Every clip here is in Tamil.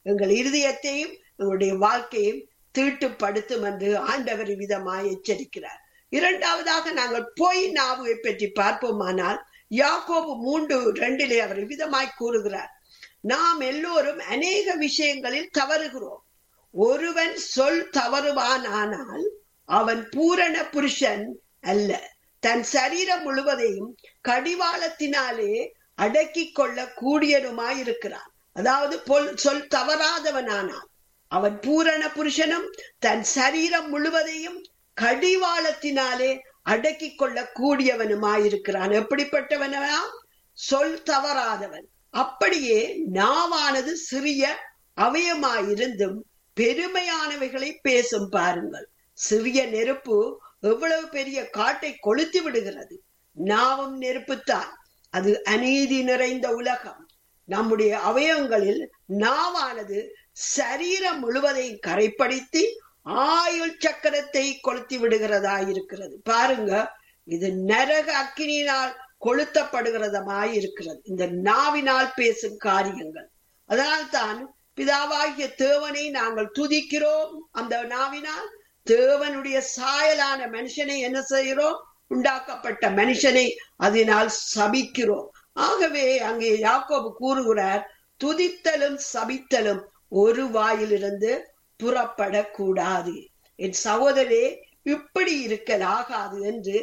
எங்கள் இருதயத்தையும் எங்களுடைய வாழ்க்கையும் தீட்டுப்படுத்தும் என்று ஆண்டவர் விதமாய் எச்சரிக்கிறார் இரண்டாவதாக நாங்கள் பொய் நாவுவை பற்றி பார்ப்போமானால் யாக்கோபு மூன்று ரெண்டிலே அவர் விதமாய் கூறுகிறார் நாம் எல்லோரும் அநேக விஷயங்களில் தவறுகிறோம் ஒருவன் சொல் தவறுவானானால் அவன் பூரண புருஷன் அல்ல தன் சரீரம் முழுவதையும் கடிவாளத்தினாலே அடக்கிக் கொள்ள கூடியனுமாயிருக்கிறான் அதாவது பொல் சொல் தவறாதவனானால் அவன் பூரண புருஷனும் தன் சரீரம் முழுவதையும் கடிவாளத்தினாலே அடக்கிக் கொள்ள கூடியவனுமாயிருக்கிறான் எப்படிப்பட்டவனா சொல் தவறாதவன் அப்படியே நாவானது சிறிய அவயமாயிருந்தும் பெருமையானவைகளை பேசும் பாருங்கள் சிறிய நெருப்பு எவ்வளவு பெரிய காட்டை கொளுத்தி விடுகிறது நாவும் நெருப்புத்தான் அது அநீதி நிறைந்த உலகம் நம்முடைய அவயவங்களில் நாவானது சரீரம் முழுவதையும் கரைப்படுத்தி ஆயுள் சக்கரத்தை கொளுத்தி விடுகிறதா இருக்கிறது பாருங்க இது நரக அக்கினியினால் கொளுத்தப்படுகிறதமாய் இருக்கிறது இந்த நாவினால் பேசும் காரியங்கள் அதனால்தான் பிதாவாகிய தேவனை நாங்கள் துதிக்கிறோம் அந்த நாவினால் தேவனுடைய சாயலான மனுஷனை என்ன செய்கிறோம் உண்டாக்கப்பட்ட மனுஷனை அதனால் சபிக்கிறோம் ஆகவே அங்கே யாக்கோபு கூறுகிறார் துதித்தலும் சபித்தலும் ஒரு வாயிலிருந்து புறப்படக்கூடாது என் சகோதரே இப்படி இருக்கலாகாது என்று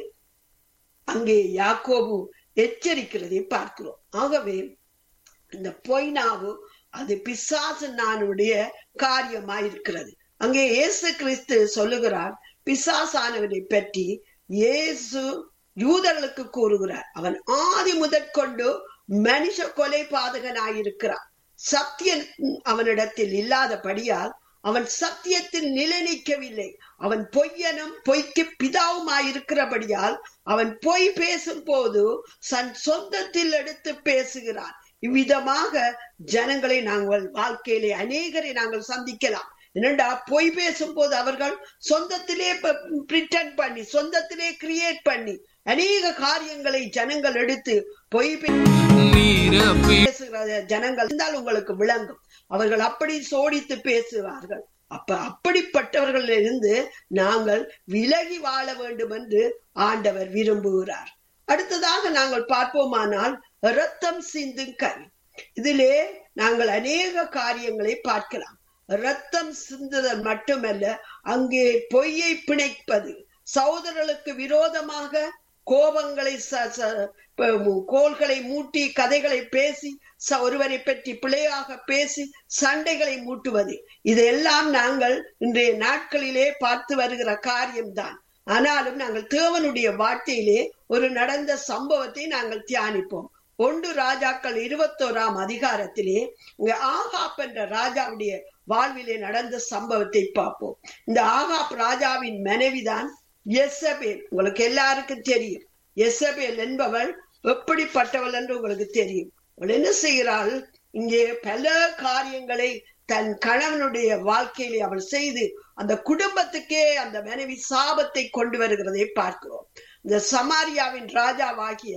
அங்கே யாக்கோபு எச்சரிக்கிறதை பார்க்கிறோம் ஆகவே இந்த பொய்னாவு அது பிசாசு நானுடைய காரியமாயிருக்கிறது அங்கே இயேசு கிறிஸ்து சொல்லுகிறார் பிசாசானவனை பற்றி இயேசு யூதர்களுக்கு கூறுகிறார் அவன் ஆதி முதற்கொண்டு மனுஷ கொலை பாதகனாயிருக்கிறான் சத்தியம் அவனிடத்தில் இல்லாதபடியால் அவன் சத்தியத்தில் நிலைநிற்கவில்லை அவன் பொய்யனும் பொய்க்கு பிதாவுமாயிருக்கிறபடியால் அவன் பொய் பேசும் போது தன் சொந்தத்தில் எடுத்து பேசுகிறான் இவ்விதமாக ஜனங்களை நாங்கள் வாழ்க்கையிலே அநேகரை நாங்கள் சந்திக்கலாம் என்னடா பொய் பேசும் போது அவர்கள் சொந்தத்திலே பிரிட்டன் பண்ணி சொந்தத்திலே கிரியேட் பண்ணி அநேக காரியங்களை ஜனங்கள் எடுத்து பொய் பேசுகிற ஜனங்கள் இருந்தால் உங்களுக்கு விளங்கும் அவர்கள் அப்படி சோடித்து பேசுவார்கள் அப்ப அப்படிப்பட்டவர்கள் இருந்து நாங்கள் விலகி வாழ வேண்டும் என்று ஆண்டவர் விரும்புகிறார் அடுத்ததாக நாங்கள் பார்ப்போமானால் ரத்தம் சிந்தும் கல் இதிலே நாங்கள் அநேக காரியங்களை பார்க்கலாம் ரத்தம் சிந்துதல் மட்டுமல்ல அங்கே பொய்யை பிணைப்பது சகோதரர்களுக்கு விரோதமாக கோபங்களை கோள்களை மூட்டி கதைகளை பேசி ஒருவரை பற்றி பிழையாக பேசி சண்டைகளை மூட்டுவது இதெல்லாம் நாங்கள் இன்றைய நாட்களிலே பார்த்து வருகிற காரியம்தான் ஆனாலும் நாங்கள் தேவனுடைய வார்த்தையிலே ஒரு நடந்த சம்பவத்தை நாங்கள் தியானிப்போம் ஒன்று ராஜாக்கள் இருபத்தோராம் அதிகாரத்திலே இங்க ஆகாப் என்ற ராஜாவுடைய வாழ்விலே நடந்த சம்பவத்தை பார்ப்போம் இந்த ஆகாப் ராஜாவின் மனைவிதான் எசபேல் உங்களுக்கு எல்லாருக்கும் தெரியும் எசபேல் என்பவள் எப்படிப்பட்டவள் என்று உங்களுக்கு தெரியும் அவள் என்ன செய்கிறாள் இங்கே பல காரியங்களை தன் கணவனுடைய வாழ்க்கையிலே அவள் செய்து அந்த குடும்பத்துக்கே அந்த மனைவி சாபத்தை கொண்டு வருகிறதை பார்க்கிறோம் இந்த சமாரியாவின் ராஜாவாகிய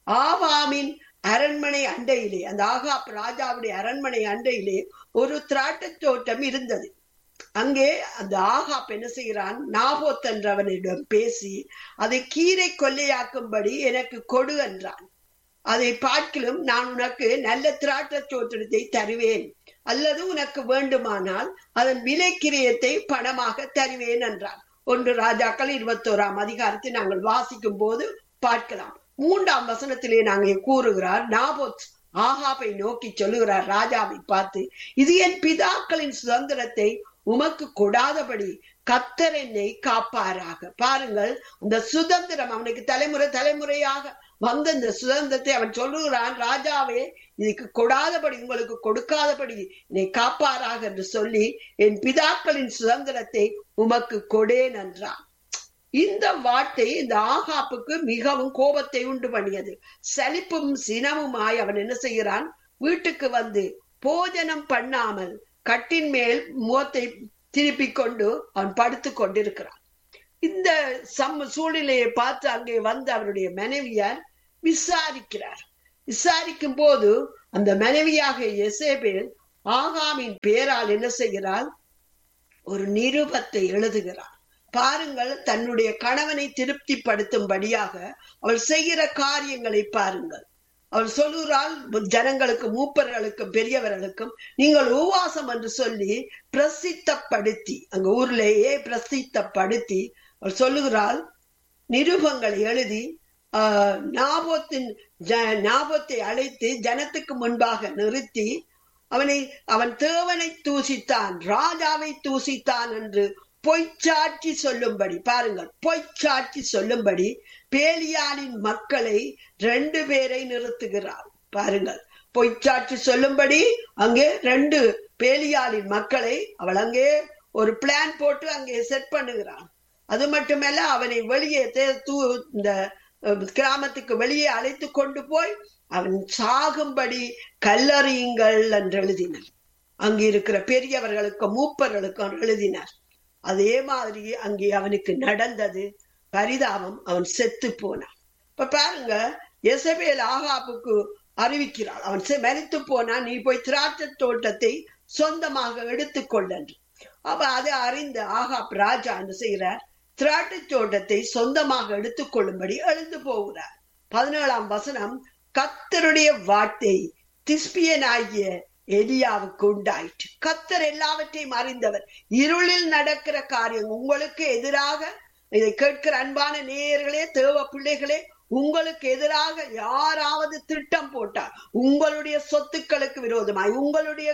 ஆவாமின் அரண்மனை அண்டையிலே அந்த ஆகாப் ராஜாவுடைய அரண்மனை அண்டையிலே ஒரு திராட்டத் தோட்டம் இருந்தது அங்கே அந்த ஆகாப் என்ன செய்கிறான் நாபோத் என்றவனிடம் பேசி அதை கீரை கொள்ளையாக்கும்படி எனக்கு கொடு என்றான் அதை பார்க்கிலும் நான் உனக்கு நல்ல திராட்ட தோற்றத்தை தருவேன் அல்லது உனக்கு வேண்டுமானால் அதன் விலை கிரியத்தை பணமாக தருவேன் என்றான் ஒன்று ராஜாக்கள் இருபத்தோராம் அதிகாரத்தை நாங்கள் வாசிக்கும் போது பார்க்கலாம் மூன்றாம் வசனத்திலே நாங்கள் கூறுகிறார் நாபோத் ஆகாபை நோக்கி சொல்லுகிறார் ராஜாவை பார்த்து இது என் பிதாக்களின் சுதந்திரத்தை உமக்கு கொடாதபடி கத்தர் என்னை காப்பாராக பாருங்கள் அந்த சுதந்திரம் அவனுக்கு தலைமுறை தலைமுறையாக வந்த இந்த சுதந்திரத்தை அவன் சொல்லுகிறான் ராஜாவே இதுக்கு கொடாதபடி உங்களுக்கு கொடுக்காதபடி என்னை காப்பாராக என்று சொல்லி என் பிதாக்களின் சுதந்திரத்தை உமக்கு கொடேன் என்றான் இந்த வார்த்தை இந்த ஆகாப்புக்கு மிகவும் கோபத்தை உண்டு பண்ணியது சலிப்பும் சினமுமாய் அவன் என்ன செய்கிறான் வீட்டுக்கு வந்து போஜனம் பண்ணாமல் கட்டின் மேல் முகத்தை திருப்பி கொண்டு அவன் படுத்து கொண்டிருக்கிறான் இந்த சம் சூழ்நிலையை பார்த்து அங்கே வந்து அவருடைய மனைவியார் விசாரிக்கிறார் விசாரிக்கும் போது அந்த மனைவியாக எசேபேல் ஆகாமின் பேரால் என்ன செய்கிறாள் ஒரு நிருபத்தை எழுதுகிறாள் பாருங்கள் தன்னுடைய கணவனை திருப்திப்படுத்தும்படியாக அவள் செய்கிற காரியங்களை பாருங்கள் அவள் சொல்லுகிறாள் ஜனங்களுக்கு மூப்பர்களுக்கும் பெரியவர்களுக்கும் நீங்கள் உவாசம் என்று சொல்லி பிரசித்தப்படுத்தி அங்க ஊர்லேயே பிரசித்தப்படுத்தி அவள் சொல்லுகிறாள் நிருபங்களை எழுதி நாபோத்தின் ஞாபத்தை அழைத்து ஜனத்துக்கு முன்பாக நிறுத்தி அவனை அவன் தேவனை தூசித்தான் ராஜாவை தூசித்தான் என்று பொய்ச்சாட்சி சொல்லும்படி பாருங்கள் பொய்ச்சாட்சி சொல்லும்படி பேலியாளின் மக்களை ரெண்டு பேரை நிறுத்துகிறார் பாருங்கள் பொய்ச்சாட்சி சொல்லும்படி அங்கே ரெண்டு பேலியாளின் மக்களை அவள் அங்கே ஒரு பிளான் போட்டு அங்கே செட் பண்ணுகிறான் அது மட்டுமல்ல அவனை வெளியே இந்த கிராமத்துக்கு வெளியே அழைத்து கொண்டு போய் அவன் சாகும்படி கல்லறியுங்கள் என்று எழுதினார் அங்கே இருக்கிற பெரியவர்களுக்கும் மூப்பர்களுக்கும் எழுதினார் அதே மாதிரி அங்கே அவனுக்கு நடந்தது பரிதாபம் அவன் செத்து போனான் இப்ப பாருங்க எசபேல் ஆகாப்புக்கு அறிவிக்கிறாள் அவன் மறித்து போனா நீ போய் திராட்சை தோட்டத்தை சொந்தமாக எடுத்துக்கொள் என்று அப்ப அதை அறிந்த ஆகாப் ராஜா என்ன செய்கிறார் திராட்சை தோட்டத்தை சொந்தமாக எடுத்துக்கொள்ளும்படி எழுந்து போகிறார் பதினேழாம் வசனம் கத்தருடைய வார்த்தை திஸ்பியனாகிய எலியாவுக்கு உண்டாயிற்று கத்தர் எல்லாவற்றையும் அறிந்தவர் இருளில் நடக்கிற காரியம் உங்களுக்கு எதிராக இதை கேட்கிற அன்பான நேயர்களே தேவ பிள்ளைகளே உங்களுக்கு எதிராக யாராவது திட்டம் போட்டார் உங்களுடைய சொத்துக்களுக்கு விரோதமாய் உங்களுடைய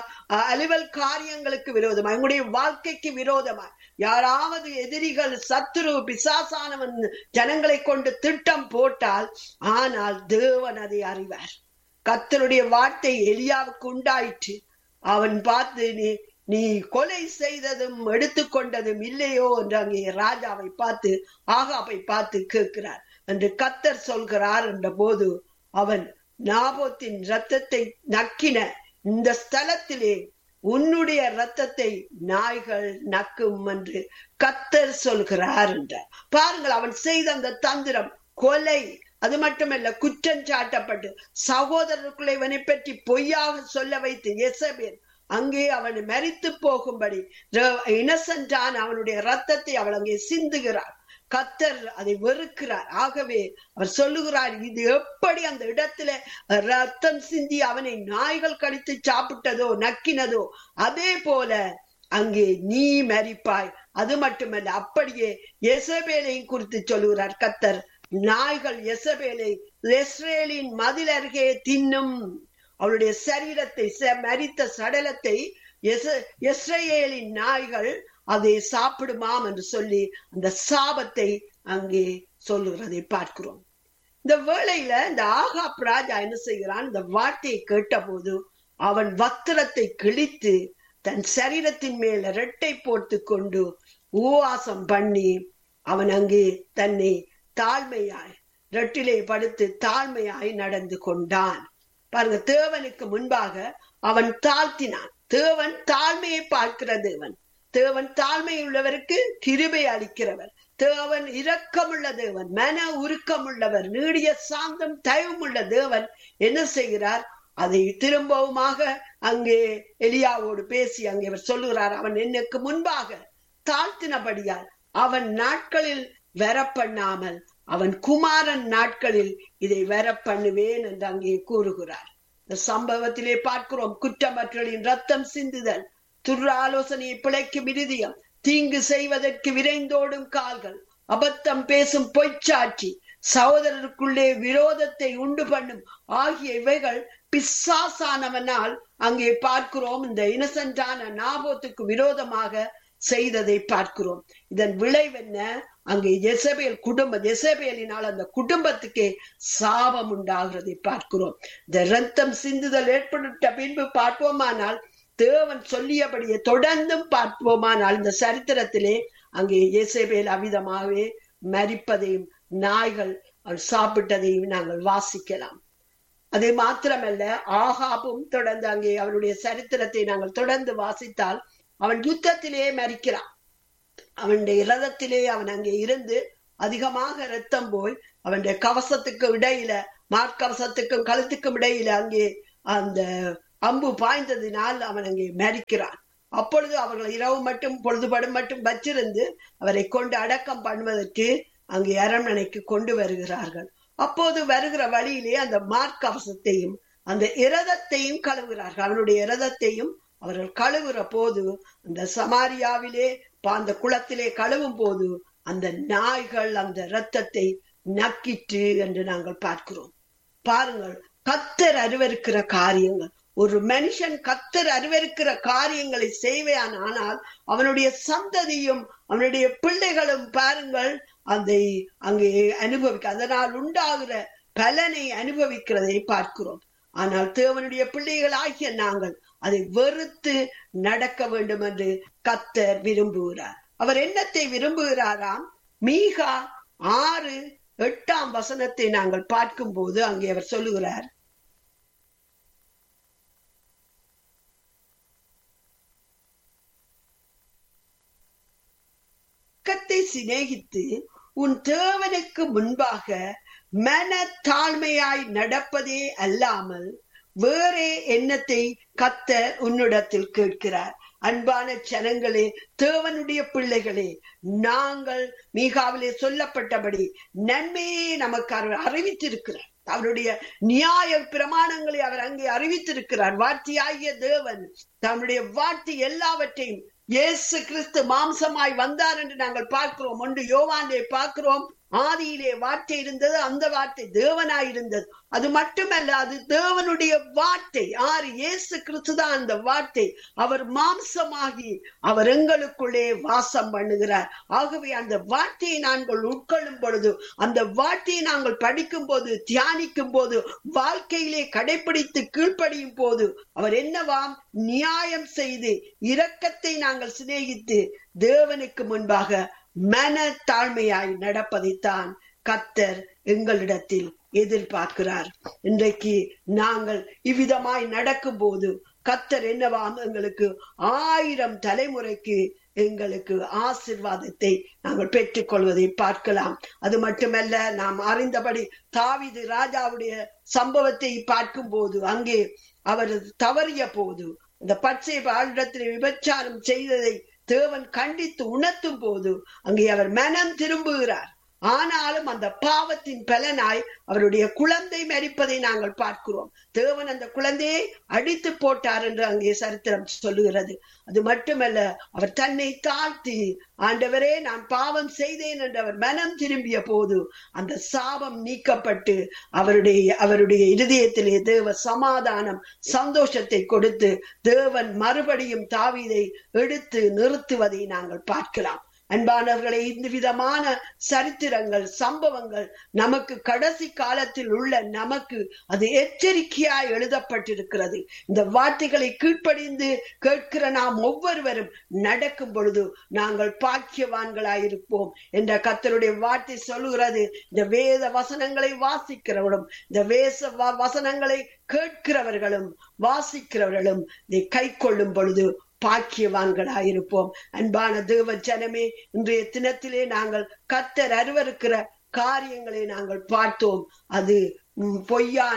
அலுவல் காரியங்களுக்கு விரோதமாய் உங்களுடைய வாழ்க்கைக்கு விரோதமாய் யாராவது எதிரிகள் சத்துரு பிசாசானவன் ஜனங்களை கொண்டு திட்டம் போட்டால் ஆனால் தேவன் அதை அறிவார் கத்தருடைய வார்த்தை எலியாவுக்கு உண்டாயிற்று அவன் பார்த்து நீ நீ கொலை செய்ததும் எடுத்துக்கொண்டதும் இல்லையோ என்று அங்கே ராஜாவை பார்த்து ஆகாப்பை பார்த்து கேட்கிறார் என்று கத்தர் சொல்கிறார் என்ற போது அவன் நாபோத்தின் ரத்தத்தை நக்கின இந்த ஸ்தலத்திலே உன்னுடைய ரத்தத்தை நாய்கள் நக்கும் என்று கத்தர் சொல்கிறார் என்றார் பாருங்கள் அவன் செய்த அந்த தந்திரம் கொலை அது மட்டுமல்ல குற்றம் சாட்டப்பட்டு சகோதரருக்குள்ளே இவனை பற்றி பொய்யாக சொல்ல வைத்து எசபேல் அங்கே அவன் மறித்து போகும்படி இனசென்றான் அவனுடைய ரத்தத்தை அவள் அங்கே சிந்துகிறார் கத்தர் அதை வெறுக்கிறார் ஆகவே அவர் சொல்லுகிறார் இது எப்படி அந்த இடத்துல ரத்தம் சிந்தி அவனை நாய்கள் கடித்து சாப்பிட்டதோ நக்கினதோ அதே போல அங்கே நீ மறிப்பாய் அது மட்டுமல்ல அப்படியே எசபேலையும் குறித்து சொல்லுகிறார் கத்தர் நாய்கள் எசபேலை இஸ்ரேலின் மதில் அருகே தின்னும் அவளுடைய சரீரத்தை மரித்த சடலத்தை இஸ்ரேலின் நாய்கள் அதை சாப்பிடுமாம் என்று சொல்லி அந்த சாபத்தை அங்கே சொல்லுகிறதை பார்க்கிறோம் இந்த வேளையில இந்த ஆகாப் ராஜா என்ன செய்கிறான் இந்த வார்த்தையை கேட்ட போது அவன் வத்திரத்தை கிழித்து தன் சரீரத்தின் மேல ரெட்டை போட்டு கொண்டு உவாசம் பண்ணி அவன் அங்கே தன்னை தாழ்மையாய் ரெட்டிலே படுத்து தாழ்மையாய் நடந்து கொண்டான் பாருங்க தேவனுக்கு முன்பாக அவன் தாழ்த்தினான் தேவன் தாழ்மையை பார்க்கிற தேவன் தேவன் தாழ்மை உள்ளவருக்கு கிருபை அளிக்கிறவர் தேவன் இரக்கமுள்ள தேவன் மன உருக்கமுள்ளவர் நீடிய சாந்தம் தயவுமுள்ள தேவன் என்ன செய்கிறார் அதை திரும்பவுமாக அங்கே எலியாவோடு பேசி அங்கே அவர் சொல்லுகிறார் அவன் எனக்கு முன்பாக தாழ்த்தினபடியால் அவன் நாட்களில் வர பண்ணாமல் அவன் குமாரன் நாட்களில் இதை வர பண்ணுவேன் என்று அங்கே கூறுகிறார் இந்த சம்பவத்திலே பார்க்கிறோம் குற்றமற்றலின் ரத்தம் சிந்துதல் துர் ஆலோசனையை பிழைக்கும் இருதயம் தீங்கு செய்வதற்கு விரைந்தோடும் கால்கள் அபத்தம் பேசும் பொய்ச்சாட்சி சகோதரருக்குள்ளே விரோதத்தை உண்டு பண்ணும் ஆகிய இவைகள் பிசாசானவனால் அங்கே பார்க்கிறோம் இந்த இனசென்றான நாபோத்துக்கு விரோதமாக செய்ததை பார்க்கிறோம் இதன் விளைவென்ன அங்கே எசபேல் குடும்ப எசபேலினால் அந்த குடும்பத்துக்கே சாபம் உண்டாகிறதை பார்க்கிறோம் இந்த ரத்தம் சிந்துதல் ஏற்பட்ட பின்பு பார்ப்போமானால் தேவன் சொல்லியபடியே தொடர்ந்தும் பார்ப்போமானால் இந்த சரித்திரத்திலே அங்கே இயேசபேல் அவிதமாகவே மரிப்பதையும் நாய்கள் சாப்பிட்டதையும் நாங்கள் வாசிக்கலாம் அது மாத்திரமல்ல ஆகாபும் தொடர்ந்து அங்கே அவனுடைய சரித்திரத்தை நாங்கள் தொடர்ந்து வாசித்தால் அவன் யுத்தத்திலே மறிக்கிறான் அவனுடைய ரதத்திலே அவன் அங்கே இருந்து அதிகமாக ரத்தம் போய் அவனுடைய கவசத்துக்கு இடையில மார்க்கவசத்துக்கும் கழுத்துக்கும் இடையில அங்கே அந்த அம்பு பாய்ந்ததினால் அவன் அங்கே மரிக்கிறான் அப்பொழுது அவர்கள் இரவு மட்டும் பொழுதுபடும் மட்டும் வச்சிருந்து அவரை கொண்டு அடக்கம் பண்ணுவதற்கு அங்கே அரண்மனைக்கு கொண்டு வருகிறார்கள் அப்போது வருகிற வழியிலே அந்த மார்க்கவசத்தையும் அந்த இரதத்தையும் கழுவுகிறார்கள் அவனுடைய இரதத்தையும் அவர்கள் கழுவுற போது அந்த சமாரியாவிலே அந்த குளத்திலே கழுவும் போது அந்த நாய்கள் அந்த இரத்தத்தை நக்கிட்டு என்று நாங்கள் பார்க்கிறோம் பாருங்கள் கத்தர் அருவருக்கிற காரியங்கள் ஒரு மனுஷன் கத்தர் அருவருக்கிற காரியங்களை செய்வான் ஆனால் அவனுடைய சந்ததியும் அவனுடைய பிள்ளைகளும் பாருங்கள் அதை அங்கே அனுபவிக்க அதனால் உண்டாகிற பலனை அனுபவிக்கிறதை பார்க்கிறோம் ஆனால் தேவனுடைய பிள்ளைகள் ஆகிய நாங்கள் அதை வெறுத்து நடக்க வேண்டும் என்று கத்தர் விரும்புகிறார் அவர் என்னத்தை விரும்புகிறாராம் மீகா ஆறு எட்டாம் வசனத்தை நாங்கள் பார்க்கும் போது அங்கே அவர் சொல்லுகிறார் கத்தை சிநேகித்து உன் தேவனுக்கு முன்பாக மன தாழ்மையாய் நடப்பதே அல்லாமல் வேறே எண்ணத்தை கத்த உன்னிடத்தில் கேட்கிறார் அன்பான ஜனங்களே தேவனுடைய பிள்ளைகளே நாங்கள் மீகாவிலே சொல்லப்பட்டபடி நன்மையே நமக்கு அறிவித்திருக்கிறார் அவருடைய நியாய பிரமாணங்களை அவர் அங்கே அறிவித்திருக்கிறார் வார்த்தையாகிய தேவன் தன்னுடைய வார்த்தை எல்லாவற்றையும் இயேசு கிறிஸ்து மாம்சமாய் வந்தார் என்று நாங்கள் பார்க்கிறோம் ஒன்று யோவாண்டே பார்க்கிறோம் ஆதியிலே வார்த்தை இருந்தது அந்த வார்த்தை தேவனாய் இருந்தது அது மட்டுமல்ல அது தேவனுடைய வார்த்தை ஆறு இயேசு கிறிஸ்துதான் அந்த வார்த்தை அவர் மாம்சமாகி அவர் எங்களுக்குள்ளே வாசம் பண்ணுகிறார் ஆகவே அந்த வார்த்தையை நாங்கள் உட்கொள்ளும் பொழுது அந்த வார்த்தையை நாங்கள் படிக்கும் போது தியானிக்கும் போது வாழ்க்கையிலே கடைபிடித்து கீழ்ப்படியும் போது அவர் என்னவாம் நியாயம் செய்து இரக்கத்தை நாங்கள் சிநேகித்து தேவனுக்கு முன்பாக மன தாழ்மையாய் நடப்பதைத்தான் கத்தர் எங்களிடத்தில் எதிர்பார்க்கிறார் இன்றைக்கு நாங்கள் இவ்விதமாய் நடக்கும் போது கத்தர் என்னவாம் எங்களுக்கு ஆயிரம் தலைமுறைக்கு எங்களுக்கு ஆசிர்வாதத்தை நாங்கள் பெற்றுக்கொள்வதை பார்க்கலாம் அது மட்டுமல்ல நாம் அறிந்தபடி தாவிது ராஜாவுடைய சம்பவத்தை பார்க்கும் போது அங்கே அவர் தவறிய போது இந்த பச்சை ஆளிடத்தில் விபச்சாரம் செய்ததை தேவன் கண்டித்து உணர்த்தும் போது அங்கே அவர் மனம் திரும்புகிறார் ஆனாலும் அந்த பாவத்தின் பலனாய் அவருடைய குழந்தை மறிப்பதை நாங்கள் பார்க்கிறோம் தேவன் அந்த குழந்தையை அடித்து போட்டார் என்று அங்கே சரித்திரம் சொல்லுகிறது அது மட்டுமல்ல அவர் தன்னை தாழ்த்தி ஆண்டவரே நான் பாவம் செய்தேன் என்று அவர் மனம் திரும்பிய போது அந்த சாபம் நீக்கப்பட்டு அவருடைய அவருடைய இருதயத்திலே தேவ சமாதானம் சந்தோஷத்தை கொடுத்து தேவன் மறுபடியும் தாவீதை எடுத்து நிறுத்துவதை நாங்கள் பார்க்கலாம் அன்பானவர்களை இந்த விதமான சரித்திரங்கள் சம்பவங்கள் நமக்கு கடைசி காலத்தில் உள்ள நமக்கு அது எச்சரிக்கையாய் எழுதப்பட்டிருக்கிறது இந்த வார்த்தைகளை கீழ்ப்படிந்து கேட்கிற நாம் ஒவ்வொருவரும் நடக்கும் பொழுது நாங்கள் பாக்கியவான்களாயிருப்போம் என்ற கத்தருடைய வார்த்தை சொல்லுகிறது இந்த வேத வசனங்களை வாசிக்கிறவர்களும் இந்த வேச வசனங்களை கேட்கிறவர்களும் வாசிக்கிறவர்களும் இதை கை கொள்ளும் பொழுது பாக்கியவான்களாயிருப்போம் அன்பான தேவ ஜனமே இன்றைய தினத்திலே நாங்கள் கத்தர் அருவருக்கிற காரியங்களை நாங்கள் பார்த்தோம் அது பொய்யான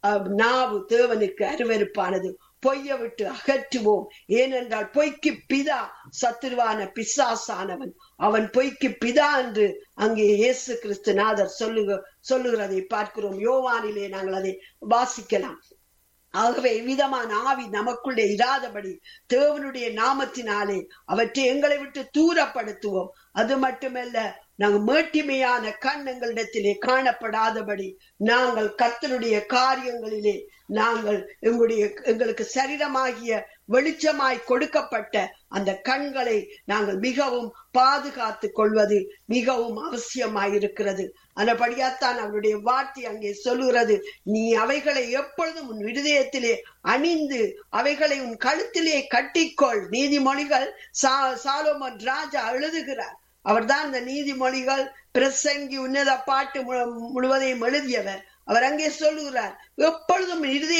நாவு தேவனுக்கு அருவருப்பானது பொய்ய விட்டு அகற்றுவோம் ஏனென்றால் பொய்க்கு பிதா சத்துருவான பிசாசானவன் அவன் பொய்க்கு பிதா என்று அங்கே இயேசு கிறிஸ்துநாதர் சொல்லுக சொல்லுகிறதை பார்க்கிறோம் யோவானிலே நாங்கள் அதை வாசிக்கலாம் ஆகவே விதமான ஆவி நமக்குள்ளே இராதபடி தேவனுடைய நாமத்தினாலே அவற்றை எங்களை விட்டு தூரப்படுத்துவோம் அது மட்டுமல்ல நாங்கள் மேட்டிமையான கண் எங்களிடத்திலே காணப்படாதபடி நாங்கள் கத்தனுடைய காரியங்களிலே நாங்கள் எங்களுடைய எங்களுக்கு சரீரமாகிய வெளிச்சமாய் கொடுக்கப்பட்ட அந்த கண்களை நாங்கள் மிகவும் பாதுகாத்து கொள்வது மிகவும் அவசியமாய் இருக்கிறது அந்தபடியாத்தான் அவருடைய வார்த்தை அங்கே சொல்லுகிறது நீ அவைகளை எப்பொழுதும் உன் விடுதயத்திலே அணிந்து அவைகளை உன் கழுத்திலே கட்டிக்கொள் நீதிமொழிகள் சா சாலோமன் ராஜா எழுதுகிறார் அவர்தான் இந்த நீதிமொழிகள் பிரசங்கி உன்னத பாட்டு முழுவதையும் எழுதியவர் அவர் அங்கே சொல்லுகிறார் எப்பொழுதும் இருதய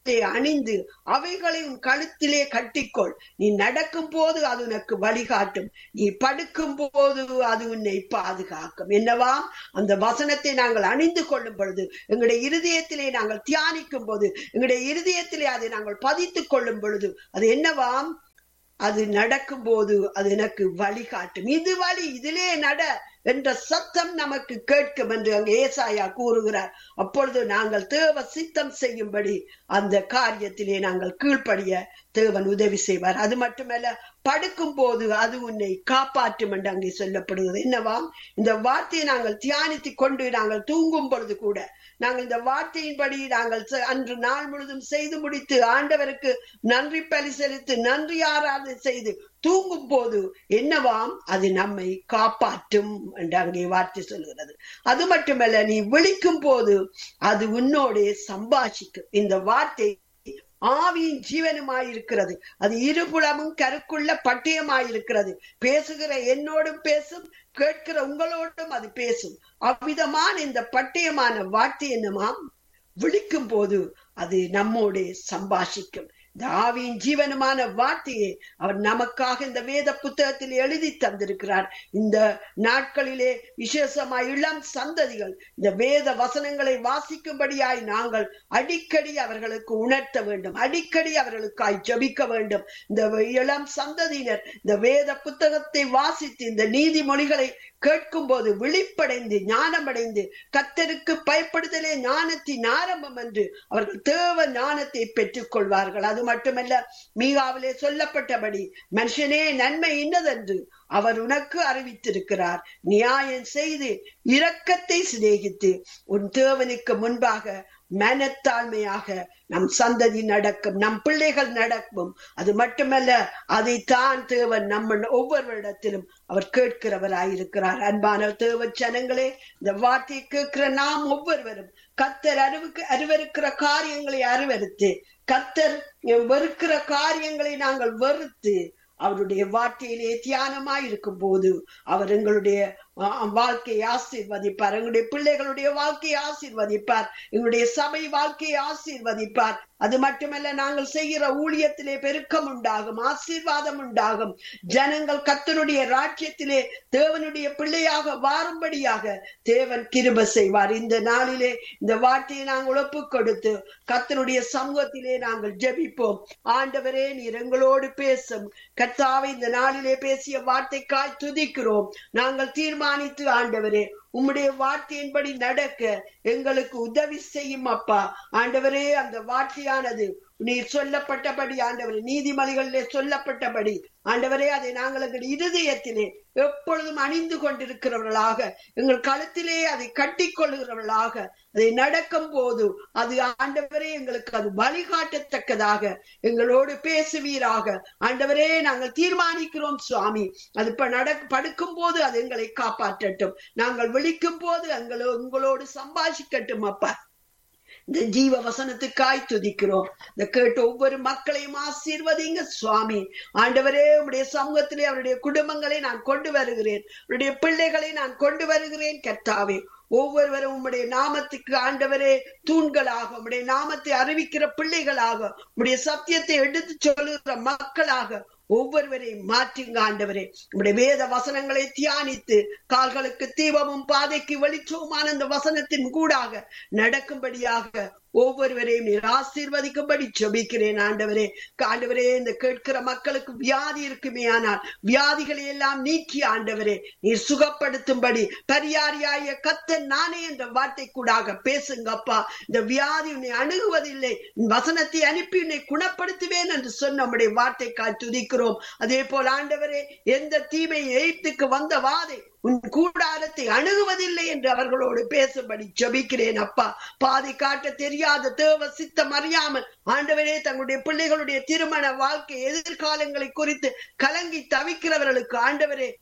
அணிந்து அவைகளை உன் கழுத்திலே கட்டிக்கொள் நீ நடக்கும் போது அது உனக்கு வழிகாட்டும் நீ படுக்கும் போது அது உன்னை பாதுகாக்கும் என்னவாம் அந்த வசனத்தை நாங்கள் அணிந்து கொள்ளும் பொழுது எங்களுடைய இருதயத்திலே நாங்கள் தியானிக்கும் போது எங்களுடைய இருதயத்திலே அதை நாங்கள் பதித்துக் கொள்ளும் பொழுது அது என்னவாம் அது நடக்கும் போது அது எனக்கு வழிகாட்டும் இது வழி இதிலே நட என்ற சத்தம் நமக்கு கேட்கும் என்று அங்கு ஏசாயா கூறுகிறார் அப்பொழுது நாங்கள் தேவ சித்தம் செய்யும்படி அந்த காரியத்திலே நாங்கள் கீழ்ப்படிய தேவன் உதவி செய்வார் அது மட்டுமல்ல படுக்கும் போது அது உன்னை காப்பாற்றும் என்று அங்கே சொல்லப்படுகிறது என்னவாம் இந்த வார்த்தையை நாங்கள் தியானித்து கொண்டு நாங்கள் தூங்கும் பொழுது கூட நாங்கள் இந்த வார்த்தையின்படி நாங்கள் அன்று நாள் முழுதும் செய்து முடித்து ஆண்டவருக்கு நன்றி பலி செலுத்து நன்றி ஆராதனை செய்து தூங்கும் போது என்னவாம் அது நம்மை காப்பாற்றும் என்று அங்கே வார்த்தை சொல்கிறது அது மட்டுமல்ல நீ விழிக்கும் போது அது உன்னோட சம்பாஷிக்கும் இந்த வார்த்தை ஆவியின் ஜீவனுமாயிருக்கிறது அது இருபுலமும் கருக்குள்ள பட்டயமாயிருக்கிறது பேசுகிற என்னோடும் பேசும் கேட்கிற உங்களோடும் அது பேசும் அவ்விதமான இந்த பட்டயமான வார்த்தை என்னமாம் விழிக்கும் போது அது நம்மோட சம்பாஷிக்கும் இந்த ஆவியின் ஜீவனமான வார்த்தையை அவர் நமக்காக இந்த வேத புத்தகத்தில் எழுதி தந்திருக்கிறார் இந்த நாட்களிலே விசேஷமாய் இளம் சந்ததிகள் இந்த வேத வசனங்களை வாசிக்கும்படியாய் நாங்கள் அடிக்கடி அவர்களுக்கு உணர்த்த வேண்டும் அடிக்கடி அவர்களுக்காய் ஜபிக்க வேண்டும் இந்த இளம் சந்ததியினர் இந்த வேத புத்தகத்தை வாசித்து இந்த நீதிமொழிகளை கேட்கும் போது விழிப்படைந்து ஞானமடைந்து கத்தருக்கு பயப்படுதலே ஞானத்தின் ஆரம்பம் என்று அவர்கள் தேவ ஞானத்தை பெற்றுக் கொள்வார்கள் அது மட்டுமல்ல மீகாவிலே சொல்லப்பட்டபடி மனுஷனே நன்மை இன்னதென்று அவர் உனக்கு அறிவித்திருக்கிறார் நியாயம் செய்து இரக்கத்தை சிநேகித்து உன் தேவனுக்கு முன்பாக மனத்தாழ்மையாக நம் சந்ததி நடக்கும் நம் பிள்ளைகள் நடக்கும் அது மட்டுமல்ல அதை தான் தேவன் நம்ம ஒவ்வொருவரிடத்திலும் அவர் கேட்கிறவராயிருக்கிறார் அன்பான தேவ ஜனங்களே இந்த வார்த்தையை கேட்கிற நாம் ஒவ்வொருவரும் கத்தர் அறிவுக்கு அறிவருக்கிற காரியங்களை அறிவறுத்து கத்தர் வெறுக்கிற காரியங்களை நாங்கள் வெறுத்து அவருடைய வார்த்தையிலே தியானமாய் இருக்கும் போது அவர் எங்களுடைய வாழ்க்கையை ஆசீர்வதிப்பார் எங்களுடைய பிள்ளைகளுடைய வாழ்க்கையை ஆசீர்வதிப்பார் எங்களுடைய சபை வாழ்க்கையை ஆசீர்வதிப்பார் அது மட்டுமல்ல நாங்கள் செய்கிற ஊழியத்திலே பெருக்கம் உண்டாகும் ஆசீர்வாதம் உண்டாகும் ஜனங்கள் கத்தனுடைய ராஜ்யத்திலே தேவனுடைய பிள்ளையாக வாரும்படியாக தேவன் கிருப செய்வார் இந்த நாளிலே இந்த வார்த்தையை நாங்கள் ஒப்பு கொடுத்து கத்தனுடைய சமூகத்திலே நாங்கள் ஜெபிப்போம் ஆண்டவரே நீர் எங்களோடு பேசும் கர்த்தாவை இந்த நாளிலே பேசிய வார்த்தைக்காய் துதிக்கிறோம் நாங்கள் தீர்மானித்து ஆண்டவரே உம்முடைய வார்த்தையின்படி நடக்க எங்களுக்கு உதவி செய்யும் அப்பா ஆண்டவரே அந்த வார்த்தையானது நீர் சொல்லப்பட்டபடி ஆண்டவரே நீதிமொழிகளிலே சொல்லப்பட்டபடி ஆண்டவரே அதை நாங்கள் எங்கள் இருதயத்திலே எப்பொழுதும் அணிந்து கொண்டிருக்கிறவர்களாக எங்கள் கழுத்திலே அதை கட்டி கொள்ளுகிறவர்களாக அதை நடக்கும் போது அது ஆண்டவரே எங்களுக்கு அது வழிகாட்டத்தக்கதாக எங்களோடு பேசுவீராக ஆண்டவரே நாங்கள் தீர்மானிக்கிறோம் சுவாமி அது இப்ப நட படுக்கும் போது அது எங்களை காப்பாற்றட்டும் நாங்கள் விழிக்கும் போது எங்களோ உங்களோடு சம்பாஷிக்கட்டும் அப்பா இந்த ஜீவ வசனத்துக்காய் துதிக்கிறோம் இந்த கேட்டு ஒவ்வொரு மக்களையும் ஆசீர்வதிங்க சுவாமி ஆண்டவரே உடைய சமூகத்திலே அவருடைய குடும்பங்களை நான் கொண்டு வருகிறேன் அவருடைய பிள்ளைகளை நான் கொண்டு வருகிறேன் கர்த்தாவே ஒவ்வொருவரும் உம்முடைய நாமத்துக்கு ஆண்டவரே தூண்களாக உம்முடைய நாமத்தை அறிவிக்கிற பிள்ளைகளாக உம்முடைய சத்தியத்தை எடுத்து சொல்லுகிற மக்களாக ஒவ்வொருவரையும் மாற்றுங்க ஆண்டவரே உடைய வேத வசனங்களை தியானித்து கால்களுக்கு தீபமும் பாதைக்கு வெளிச்சவுமான அந்த வசனத்தின் கூடாக நடக்கும்படியாக ஒவ்வொருவரையும் நீர் ஆசீர்வதிக்கும்படி ஜெபிக்கிறேன் ஆண்டவரே ஆண்டவரே இந்த கேட்கிற மக்களுக்கு வியாதி இருக்குமே ஆனால் வியாதிகளை எல்லாம் நீக்கி ஆண்டவரே நீர் சுகப்படுத்தும்படி பரியாரியாய கத்த நானே என்ற வார்த்தை கூடாக பேசுங்கப்பா இந்த வியாதி உன்னை அணுகுவதில்லை வசனத்தை அனுப்பி உன்னை குணப்படுத்துவேன் என்று சொன்ன நம்முடைய வார்த்தைக்காய் துதிக்கிறோம் அதே போல் ஆண்டவரே எந்த தீமை எய்த்துக்கு வந்த வாதை உன் கூடாரத்தை அணுகுவதில்லை என்று அவர்களோடு பேசும்படி ஜபிக்கிறேன் அப்பா பாதி காட்ட தெரியாத தேவ சித்தம் அறியாமல் ஆண்டவரே தங்களுடைய பிள்ளைகளுடைய திருமண வாழ்க்கை எதிர்காலங்களை குறித்து கலங்கி தவிக்கிறவர்களுக்கு ஆண்டவரே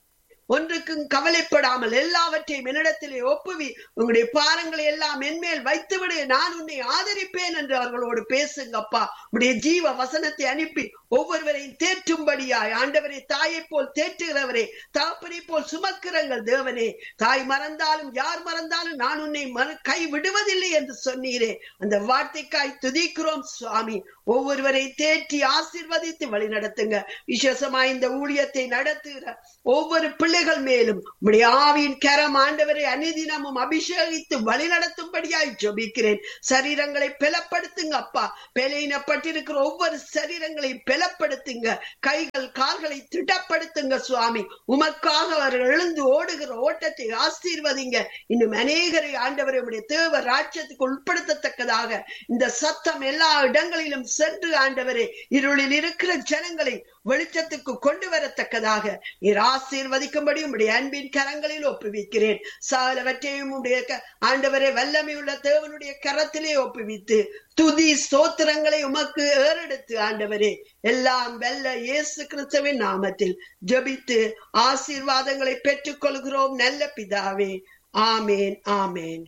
ஒன்றுக்கும் கவலைப்படாமல் எல்லாவற்றையும் என்னிடத்திலே ஒப்புவி உங்களுடைய பாரங்களை எல்லாம் என்மேல் வைத்துவிடு நான் உன்னை ஆதரிப்பேன் என்று அவர்களோடு பேசுங்கப்பா உடைய ஜீவ வசனத்தை அனுப்பி ஒவ்வொருவரையும் தேற்றும்படியாய் ஆண்டவரை தாயை போல் தேற்றுகிறவரே தகப்பனை போல் சுமக்கிறங்கள் தேவனே தாய் மறந்தாலும் யார் மறந்தாலும் நான் உன்னை மறு கை விடுவதில்லை என்று சொன்னீரே அந்த வார்த்தைக்காய் துதிக்கிறோம் சுவாமி ஒவ்வொருவரை தேற்றி ஆசீர்வதித்து வழி நடத்துங்க விசேஷமாய் இந்த ஊழியத்தை நடத்துகிற ஒவ்வொரு பிள்ளைகள் மேலும் உடைய ஆவியின் கரம் ஆண்டவரை அனுதினமும் அபிஷேகித்து வழி நடத்தும்படியாய் ஜெபிக்கிறேன் சரீரங்களை பலப்படுத்துங்க அப்பா பெலையினப்பட்டிருக்கிற ஒவ்வொரு சரீரங்களையும் பலப்படுத்துங்க கைகள் கால்களை திடப்படுத்துங்க சுவாமி உமக்காக அவர்கள் எழுந்து ஓடுகிற ஓட்டத்தை ஆசீர்வதிங்க இன்னும் அநேகரை ஆண்டவரை உடைய தேவ ராஜ்யத்துக்கு உட்படுத்தத்தக்கதாக இந்த சத்தம் எல்லா இடங்களிலும் சென்று ஆண்டவரே இருளில் இருக்கிற ஜனங்களை வெளிச்சத்துக்கு கொண்டு வரத்தக்கதாக நீர் ஆசீர்வதிக்கும்படி உடைய அன்பின் கரங்களில் ஒப்புவிக்கிறேன் சாலவற்றையும் உடைய க- ஆண்டவரே வல்லமையுள்ள தேவனுடைய கரத்திலே ஒப்புவித்து துதி ஸ்தோத்திரங்களை உமக்கு ஏறெடுத்து ஆண்டவரே எல்லாம் வெல்ல இயேசு கிறிஸ்துவின் நாமத்தில் ஜெபித்து ஆசீர்வாதங்களை பெற்றுக் கொள்கிறோம் நல்ல பிதாவே ஆமேன் ஆமேன்